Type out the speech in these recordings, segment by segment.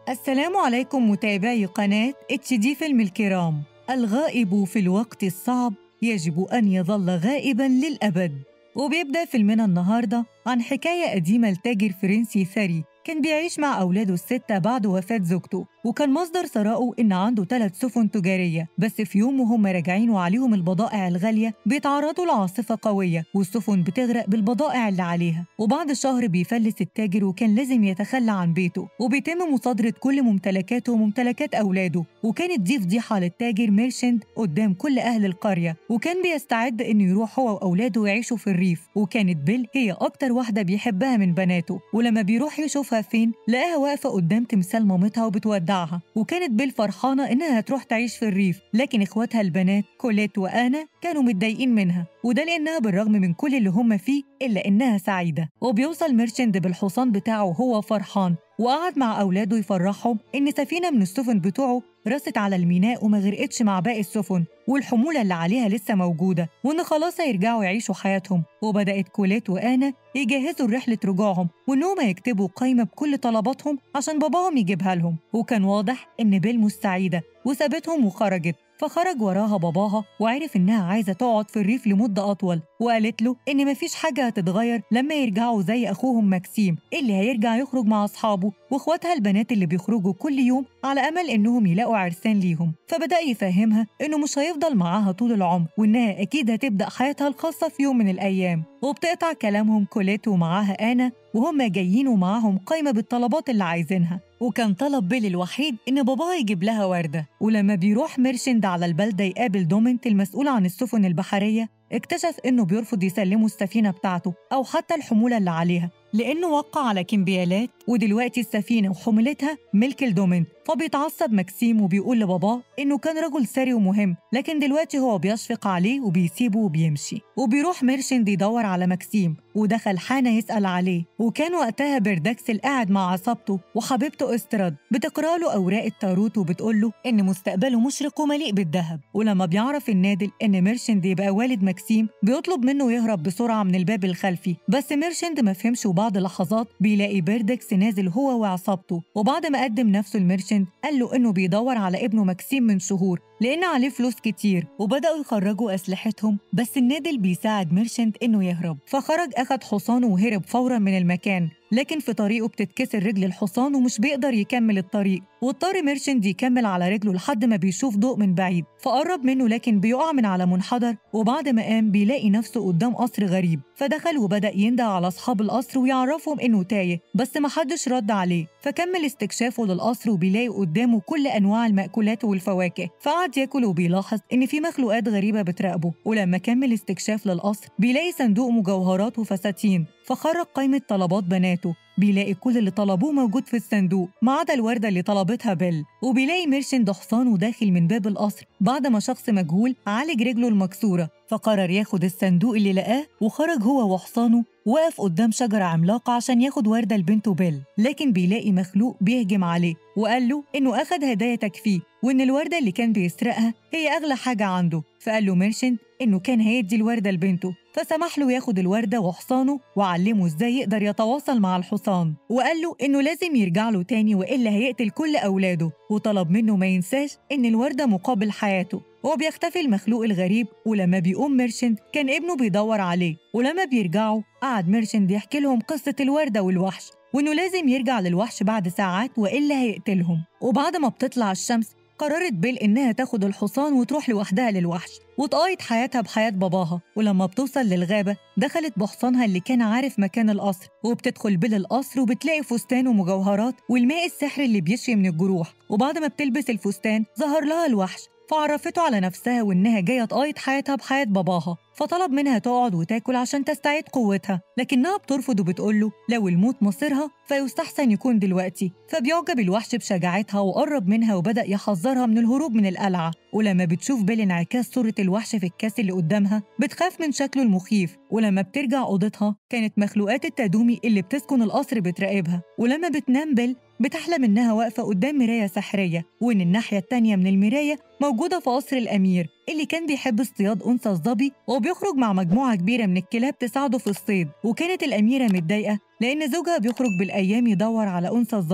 السلام عليكم متابعي قناة اتش دي فيلم الكرام الغائب في الوقت الصعب يجب أن يظل غائبا للأبد وبيبدأ فيلمنا النهاردة عن حكاية قديمة لتاجر فرنسي ثري كان بيعيش مع أولاده الستة بعد وفاة زوجته وكان مصدر ثرائه إن عنده ثلاث سفن تجارية بس في يوم وهم راجعين وعليهم البضائع الغالية بيتعرضوا لعاصفة قوية والسفن بتغرق بالبضائع اللي عليها وبعد شهر بيفلس التاجر وكان لازم يتخلى عن بيته وبيتم مصادرة كل ممتلكاته وممتلكات أولاده وكانت دي فضيحة للتاجر ميرشنت قدام كل أهل القرية وكان بيستعد إنه يروح هو وأولاده يعيشوا في الريف وكانت بيل هي أكتر واحدة بيحبها من بناته ولما بيروح يشوفها فين لقاها واقفة قدام تمثال مامتها وبتودعها وكانت بيل فرحانة إنها هتروح تعيش في الريف لكن إخواتها البنات كوليت وآنا كانوا متضايقين منها وده لأنها بالرغم من كل اللي هم فيه إلا إنها سعيدة وبيوصل ميرشند بالحصان بتاعه وهو فرحان وقعد مع أولاده يفرحهم إن سفينة من السفن بتوعه رست على الميناء وما غرقتش مع باقي السفن والحمولة اللي عليها لسه موجودة وإن خلاص هيرجعوا يعيشوا حياتهم وبدأت كوليت وآنا يجهزوا رحلة رجوعهم وإنهم هيكتبوا قايمة بكل طلباتهم عشان باباهم يجيبها لهم وكان واضح إن بيل مستعيدة وسابتهم وخرجت فخرج وراها باباها وعرف إنها عايزة تقعد في الريف لمدة أطول وقالت له إن مفيش حاجة هتتغير لما يرجعوا زي أخوهم مكسيم اللي هيرجع يخرج مع أصحابه وإخواتها البنات اللي بيخرجوا كل يوم على أمل إنهم يلاقوا عرسان ليهم فبدأ يفهمها إنه مش هيفضل معاها طول العمر وإنها أكيد هتبدأ حياتها الخاصة في يوم من الأيام وبتقطع كلامهم كوليت ومعاها آنا وهم جايين ومعاهم قايمة بالطلبات اللي عايزينها وكان طلب بيل الوحيد إن باباها يجيب لها وردة ولما بيروح ميرشند على البلدة يقابل دومنت المسؤول عن السفن البحرية اكتشف إنه بيرفض يسلمه السفينة بتاعته أو حتى الحمولة اللي عليها لأنه وقع على كمبيالات ودلوقتي السفينة وحمولتها ملك الدومنت فبيتعصب مكسيم وبيقول لباباه إنه كان رجل ثري ومهم لكن دلوقتي هو بيشفق عليه وبيسيبه وبيمشي وبيروح ميرشند يدور على مكسيم ودخل حانة يسأل عليه وكان وقتها بيردكسل قاعد مع عصابته وحبيبته استراد بتقرا له أوراق التاروت وبتقول له إن مستقبله مشرق ومليء بالذهب ولما بيعرف النادل إن ميرشند يبقى والد مكسيم بيطلب منه يهرب بسرعة من الباب الخلفي بس ميرشند ما فهمش وبعد لحظات بيلاقي بيردكس نازل هو وعصابته وبعد ما قدم نفسه لميرشند قال له إنه بيدور على ابنه مكسيم من شهور لأن عليه فلوس كتير وبدأوا يخرجوا أسلحتهم بس النادل بيساعد ميرشنت إنه يهرب فخرج أخد حصانه وهرب فورا من المكان لكن في طريقه بتتكسر رجل الحصان ومش بيقدر يكمل الطريق واضطر ميرشند يكمل على رجله لحد ما بيشوف ضوء من بعيد فقرب منه لكن بيقع من على منحدر وبعد ما قام بيلاقي نفسه قدام قصر غريب فدخل وبدأ يندى على أصحاب القصر ويعرفهم إنه تايه بس محدش رد عليه فكمل استكشافه للقصر وبيلاقي قدامه كل أنواع المأكولات والفواكه فقعد ياكل وبيلاحظ إن في مخلوقات غريبة بتراقبه ولما كمل استكشاف للقصر بيلاقي صندوق مجوهرات وفساتين فخرج قائمة طلبات بناته بيلاقي كل اللي طلبوه موجود في الصندوق ما عدا الوردة اللي طلبتها بيل وبيلاقي ميرشند حصانه داخل من باب القصر بعد ما شخص مجهول عالج رجله المكسورة فقرر ياخد الصندوق اللي لقاه وخرج هو وحصانه وقف قدام شجرة عملاقة عشان ياخد وردة لبنته بيل لكن بيلاقي مخلوق بيهجم عليه وقال له إنه أخد هدايا تكفيه وإن الوردة اللي كان بيسرقها هي أغلى حاجة عنده فقال له ميرشنت إنه كان هيدي الوردة لبنته فسمح له ياخد الوردة وحصانه وعلمه إزاي يقدر يتواصل مع الحصان وقال له إنه لازم يرجع له تاني وإلا هيقتل كل أولاده وطلب منه ما ينساش إن الوردة مقابل حياته وبيختفي المخلوق الغريب ولما بيقوم ميرشنت كان ابنه بيدور عليه ولما بيرجعوا قعد ميرشنت يحكي لهم قصة الوردة والوحش وإنه لازم يرجع للوحش بعد ساعات وإلا هيقتلهم وبعد ما بتطلع الشمس قررت بيل إنها تاخد الحصان وتروح لوحدها للوحش وتقايد حياتها بحياة باباها ولما بتوصل للغابة دخلت بحصانها اللي كان عارف مكان القصر وبتدخل بيل القصر وبتلاقي فستان ومجوهرات والماء السحري اللي بيشفي من الجروح وبعد ما بتلبس الفستان ظهر لها الوحش فعرفته على نفسها وإنها جاية تقايد حياتها بحياة باباها فطلب منها تقعد وتاكل عشان تستعيد قوتها لكنها بترفض وبتقوله لو الموت مصيرها فيستحسن يكون دلوقتي فبيعجب الوحش بشجاعتها وقرب منها وبدأ يحذرها من الهروب من القلعة ولما بتشوف بيل انعكاس صورة الوحش في الكاس اللي قدامها بتخاف من شكله المخيف ولما بترجع أوضتها كانت مخلوقات التدومي اللي بتسكن القصر بتراقبها ولما بتنام بيل بتحلم إنها واقفة قدام مراية سحرية وإن الناحية التانية من المراية موجودة في قصر الأمير اللي كان بيحب اصطياد أنثى الظبي وبيخرج مع مجموعة كبيرة من الكلاب تساعده في الصيد وكانت الأميرة متضايقة لأن زوجها بيخرج بالأيام يدور على أنثى الظبي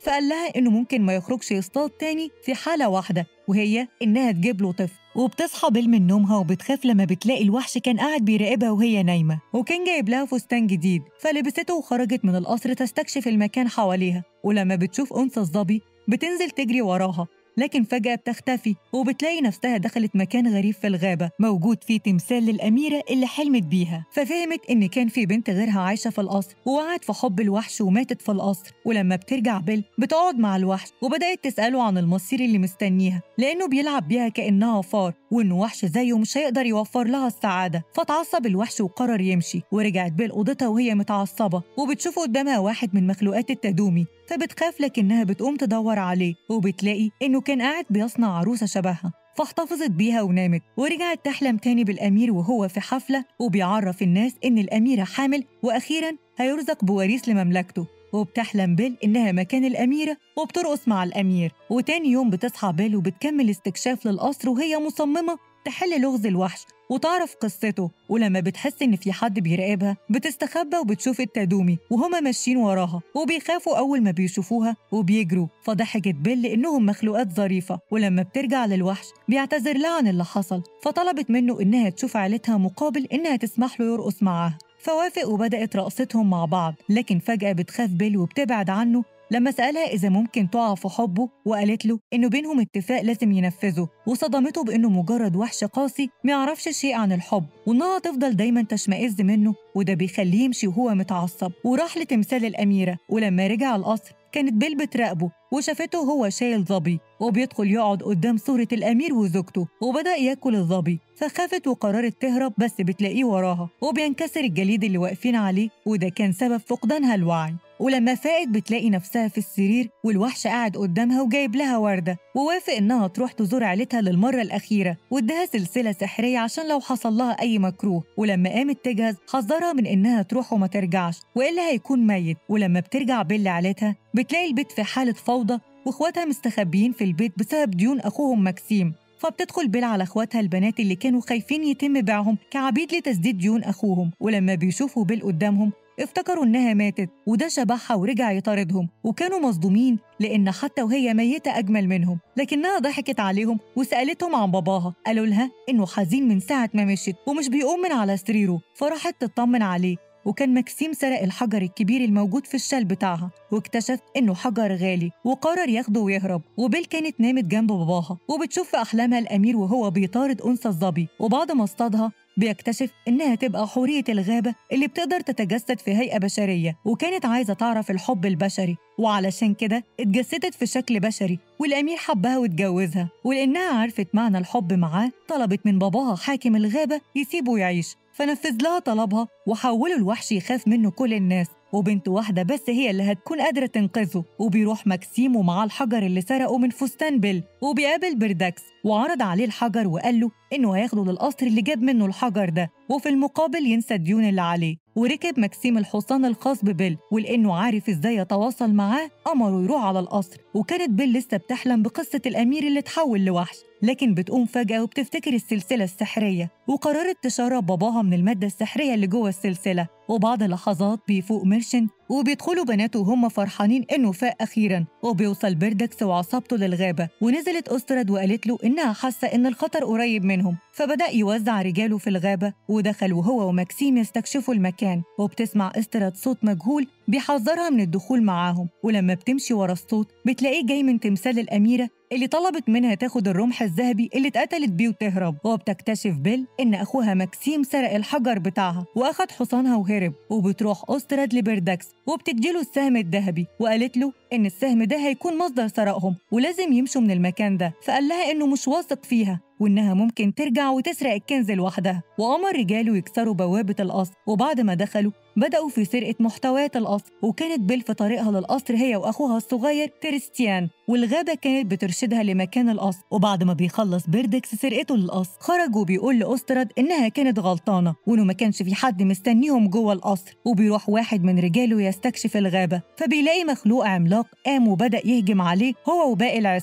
فقال لها إنه ممكن ما يخرجش يصطاد تاني في حالة واحدة وهي إنها تجيب له طفل وبتصحى بيل من نومها وبتخاف لما بتلاقي الوحش كان قاعد بيراقبها وهي نايمة وكان جايب لها فستان جديد فلبسته وخرجت من القصر تستكشف المكان حواليها ولما بتشوف أنثى الظبي بتنزل تجري وراها لكن فجأة بتختفي وبتلاقي نفسها دخلت مكان غريب في الغابة موجود فيه تمثال للأميرة اللي حلمت بيها ففهمت إن كان في بنت غيرها عايشة في القصر ووقعت في حب الوحش وماتت في القصر ولما بترجع بيل بتقعد مع الوحش وبدأت تسأله عن المصير اللي مستنيها لأنه بيلعب بيها كأنها فار وإنه وحش زيه مش هيقدر يوفر لها السعادة فتعصب الوحش وقرر يمشي ورجعت بيل أوضتها وهي متعصبة وبتشوف قدامها واحد من مخلوقات التدومي فبتخاف لكنها بتقوم تدور عليه وبتلاقي إنه كان قاعد بيصنع عروسة شبهها فاحتفظت بيها ونامت ورجعت تحلم تاني بالأمير وهو في حفلة وبيعرف الناس إن الأميرة حامل وأخيرا هيرزق بوريث لمملكته وبتحلم بيل إنها مكان الأميرة وبترقص مع الأمير وتاني يوم بتصحى بيل وبتكمل استكشاف للقصر وهي مصممة تحل لغز الوحش وتعرف قصته ولما بتحس إن في حد بيراقبها بتستخبى وبتشوف التدومي وهما ماشيين وراها وبيخافوا أول ما بيشوفوها وبيجروا فضحكت بيل لأنهم مخلوقات ظريفة ولما بترجع للوحش بيعتذر لها عن اللي حصل فطلبت منه إنها تشوف عيلتها مقابل إنها تسمح له يرقص معاها فوافق وبدأت رقصتهم مع بعض لكن فجأة بتخاف بيل وبتبعد عنه لما سألها إذا ممكن تقع في حبه وقالت له إنه بينهم اتفاق لازم ينفذه وصدمته بإنه مجرد وحش قاسي ما يعرفش شيء عن الحب وإنها تفضل دايما تشمئز منه وده بيخليه يمشي وهو متعصب وراح لتمثال الأميرة ولما رجع القصر كانت بيل بتراقبه وشافته هو شايل ظبي وبيدخل يقعد قدام صورة الأمير وزوجته وبدأ ياكل الظبي فخافت وقررت تهرب بس بتلاقيه وراها وبينكسر الجليد اللي واقفين عليه وده كان سبب فقدانها الوعي ولما فاقت بتلاقي نفسها في السرير والوحش قاعد قدامها وجايب لها وردة ووافق إنها تروح تزور عيلتها للمرة الأخيرة واداها سلسلة سحرية عشان لو حصل لها أي مكروه ولما قامت تجهز حذرها من إنها تروح وما ترجعش وإلا هيكون ميت ولما بترجع بيل لعيلتها بتلاقي البيت في حالة فوضى واخواتها مستخبيين في البيت بسبب ديون أخوهم مكسيم فبتدخل بيل على اخواتها البنات اللي كانوا خايفين يتم بيعهم كعبيد لتسديد ديون اخوهم ولما بيشوفوا بيل قدامهم افتكروا إنها ماتت وده شبحها ورجع يطاردهم وكانوا مصدومين لأن حتى وهي ميتة أجمل منهم لكنها ضحكت عليهم وسألتهم عن باباها قالوا لها إنه حزين من ساعة ما مشيت ومش بيقوم من على سريره فراحت تطمن عليه وكان مكسيم سرق الحجر الكبير الموجود في الشال بتاعها واكتشف إنه حجر غالي وقرر ياخده ويهرب وبيل كانت نامت جنب باباها وبتشوف في أحلامها الأمير وهو بيطارد أنثى الظبي وبعد ما اصطادها بيكتشف إنها تبقى حورية الغابة اللي بتقدر تتجسد في هيئة بشرية وكانت عايزة تعرف الحب البشري وعلشان كده اتجسدت في شكل بشري والأمير حبها واتجوزها ولأنها عرفت معنى الحب معاه طلبت من باباها حاكم الغابة يسيبه يعيش فنفذ لها طلبها وحولوا الوحش يخاف منه كل الناس وبنت واحدة بس هي اللي هتكون قادرة تنقذه وبيروح مكسيم ومعاه الحجر اللي سرقه من فستان بيل وبيقابل بردكس وعرض عليه الحجر وقال له إنه هياخده للقصر اللي جاب منه الحجر ده وفي المقابل ينسى الديون اللي عليه وركب مكسيم الحصان الخاص ببيل ولأنه عارف إزاي يتواصل معاه أمره يروح على القصر وكانت بيل لسه بتحلم بقصة الأمير اللي اتحول لوحش لكن بتقوم فجأة وبتفتكر السلسلة السحرية وقررت تشرب باباها من المادة السحرية اللي جوه السلسلة وبعد لحظات بيفوق ميرشن وبيدخلوا بناته وهم فرحانين إنه فاق أخيرا وبيوصل بيردكس وعصابته للغابة ونزلت أسترد وقالت له إنها حاسة إن الخطر قريب منهم فبدأ يوزع رجاله في الغابة ودخل وهو ومكسيم يستكشفوا المكان وبتسمع استرد صوت مجهول بيحذرها من الدخول معاهم ولما بتمشي ورا الصوت بتلاقيه جاي من تمثال الأميرة اللي طلبت منها تاخد الرمح الذهبي اللي اتقتلت بيه وتهرب وبتكتشف بيل إن أخوها مكسيم سرق الحجر بتاعها وأخد حصانها وهرب وبتروح أسترد لبردكس وبتديله السهم الذهبي وقالت له إن السهم ده هيكون مصدر ثرائهم ولازم يمشوا من المكان ده فقال لها إنه مش واثق فيها وإنها ممكن ترجع وتسرق الكنز لوحدها وأمر رجاله يكسروا بوابة القصر وبعد ما دخلوا بدأوا في سرقة محتويات القصر وكانت بيل في طريقها للقصر هي وأخوها الصغير كريستيان والغابة كانت بترشدها لمكان القصر وبعد ما بيخلص بيردكس سرقته للقصر خرج وبيقول لأسترد إنها كانت غلطانة وإنه ما كانش في حد مستنيهم جوه القصر وبيروح واحد من رجاله يستكشف الغابة فبيلاقي مخلوق عملاق قام وبدأ يهجم عليه هو وباقي العصابة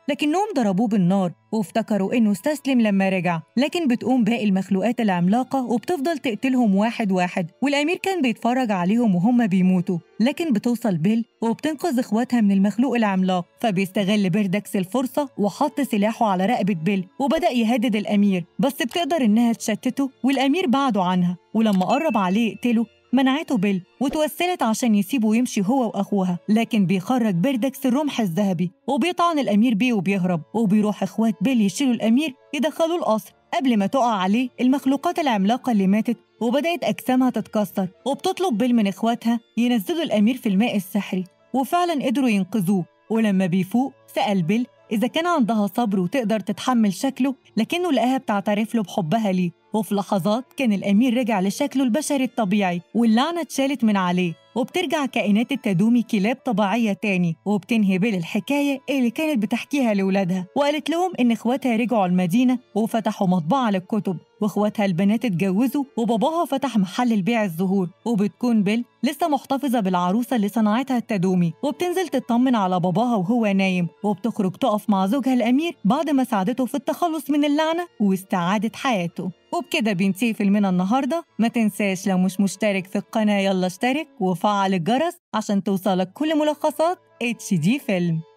لكنهم ضربوه بالنار وافتكروا إنه استسلم لما رجع لكن بتقوم باقي المخلوقات العملاقة وبتفضل تقتلهم واحد واحد والأمير كان بيتفرج عليهم وهم بيموتوا لكن بتوصل بيل وبتنقذ إخواتها من المخلوق العملاق فبيستغل بيردكس الفرصة وحط سلاحه على رقبة بيل وبدأ يهدد الأمير بس بتقدر إنها تشتته والأمير بعده عنها ولما قرب عليه يقتله منعته بيل وتوسلت عشان يسيبه يمشي هو وأخوها لكن بيخرج بيردكس الرمح الذهبي وبيطعن الأمير بيه وبيهرب وبيروح إخوات بيل يشيلوا الأمير يدخلوه القصر قبل ما تقع عليه المخلوقات العملاقة اللي ماتت وبدأت أجسامها تتكسر وبتطلب بيل من إخواتها ينزلوا الأمير في الماء السحري وفعلا قدروا ينقذوه ولما بيفوق سأل بيل إذا كان عندها صبر وتقدر تتحمل شكله لكنه لقاها بتعترف له بحبها ليه وفي لحظات كان الأمير رجع لشكله البشري الطبيعي واللعنة اتشالت من عليه وبترجع كائنات التدومي كلاب طبيعية تاني وبتنهي بيل الحكاية اللي كانت بتحكيها لولادها وقالت لهم إن إخواتها رجعوا المدينة وفتحوا مطبعة للكتب واخواتها البنات اتجوزوا وباباها فتح محل لبيع الزهور وبتكون بيل لسه محتفظة بالعروسة اللي صنعتها التدومي وبتنزل تطمن على باباها وهو نايم وبتخرج تقف مع زوجها الأمير بعد ما ساعدته في التخلص من اللعنة واستعادة حياته وبكده بينتهي فيلمنا النهاردة ما تنساش لو مش مشترك في القناة يلا اشترك وفعل الجرس عشان توصلك كل ملخصات اتش دي فيلم